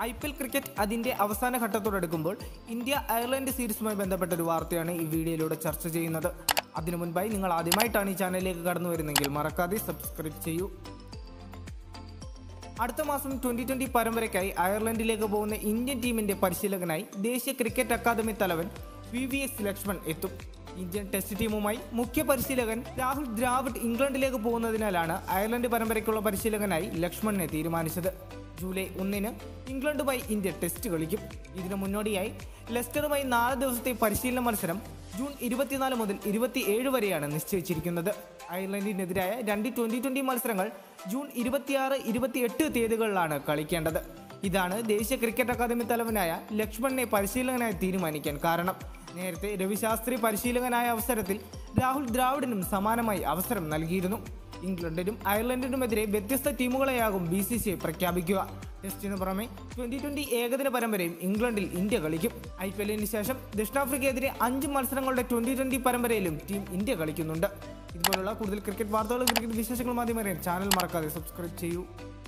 I P L cricket അതിന്റെ അവസാന ഘട്ടത്തോടടുക്കുമ്പോൾ India Ireland സീരീസുമായി ബന്ധപ്പെട്ട ഒരു വാർത്തയാണ് ഈ വീഡിയോയിലൂടെ ചർച്ച ചെയ്യുന്നത് അതിനു മുൻപായി നിങ്ങൾ ആദ്യമായിട്ടാണ് ഈ ചാനലിലേക്ക് കടന്നു വരുന്നെങ്കിൽ മറക്കാതെ സബ്സ്ക്രൈബ് ചെയ്യൂ അടുത്ത മാസം ട്വന്റി ട്വന്റി പരമ്പരയ്ക്കായി അയർലൻഡിലേക്ക് പോകുന്ന ഇന്ത്യൻ ടീമിന്റെ പരിശീലകനായി ദേശീയ ക്രിക്കറ്റ് അക്കാദമി തലവൻ വി വി എസ് ലക്ഷ്മൺ എത്തും ഇന്ത്യൻ ടെസ്റ്റ് ടീമുമായി മുഖ്യ പരിശീലകൻ രാഹുൽ ദ്രാവിഡ് ഇംഗ്ലണ്ടിലേക്ക് പോകുന്നതിനാലാണ് അയർലൻഡ് പരമ്പരയ്ക്കുള്ള പരിശീലകനായി ലക്ഷ്മണിനെ തീരുമാനിച്ചത് ജൂലൈ ഒന്നിന് ഇംഗ്ലണ്ടുമായി ഇന്ത്യ ടെസ്റ്റ് കളിക്കും ഇതിനു മുന്നോടിയായി ലെസ്റ്ററുമായി നാല് ദിവസത്തെ പരിശീലന മത്സരം ജൂൺ ഇരുപത്തിനാല് മുതൽ ഇരുപത്തിയേഴ് വരെയാണ് നിശ്ചയിച്ചിരിക്കുന്നത് അയർലൻഡിനെതിരായ രണ്ട് ട്വന്റി ട്വന്റി മത്സരങ്ങൾ ജൂൺ ഇരുപത്തിയാറ് ഇരുപത്തിയെട്ട് തീയതികളിലാണ് കളിക്കേണ്ടത് ഇതാണ് ദേശീയ ക്രിക്കറ്റ് അക്കാദമി തലവനായ ലക്ഷ്മണിനെ പരിശീലകനായി തീരുമാനിക്കാൻ കാരണം നേരത്തെ രവിശാസ്ത്രി പരിശീലകനായ അവസരത്തിൽ രാഹുൽ ദ്രാവിഡിനും സമാനമായി അവസരം നൽകിയിരുന്നു ഇംഗ്ലണ്ടിനും അയർലൻഡിനുമെതിരെ വ്യത്യസ്ത ടീമുകളെയാകും ബി സി സി ഐ പ്രഖ്യാപിക്കുക ടെസ്റ്റിന് പുറമെ ട്വന്റി ട്വന്റി ഏകദിന പരമ്പരയും ഇംഗ്ലണ്ടിൽ ഇന്ത്യ കളിക്കും ഐ പി എല്ലിന് ശേഷം ദക്ഷിണാഫ്രിക്കയെതിരെ അഞ്ച് മത്സരങ്ങളുടെ ട്വന്റി ട്വന്റി പരമ്പരയിലും ടീം ഇന്ത്യ കളിക്കുന്നുണ്ട് ഇതുപോലുള്ള കൂടുതൽ ക്രിക്കറ്റ് വാർത്തകളും ക്രിക്കറ്റ് വിശേഷങ്ങളും ആദ്യം അറിയാൻ ചാനൽ മറക്കാതെ സബ്സ്ക്രൈബ് ചെയ്യൂ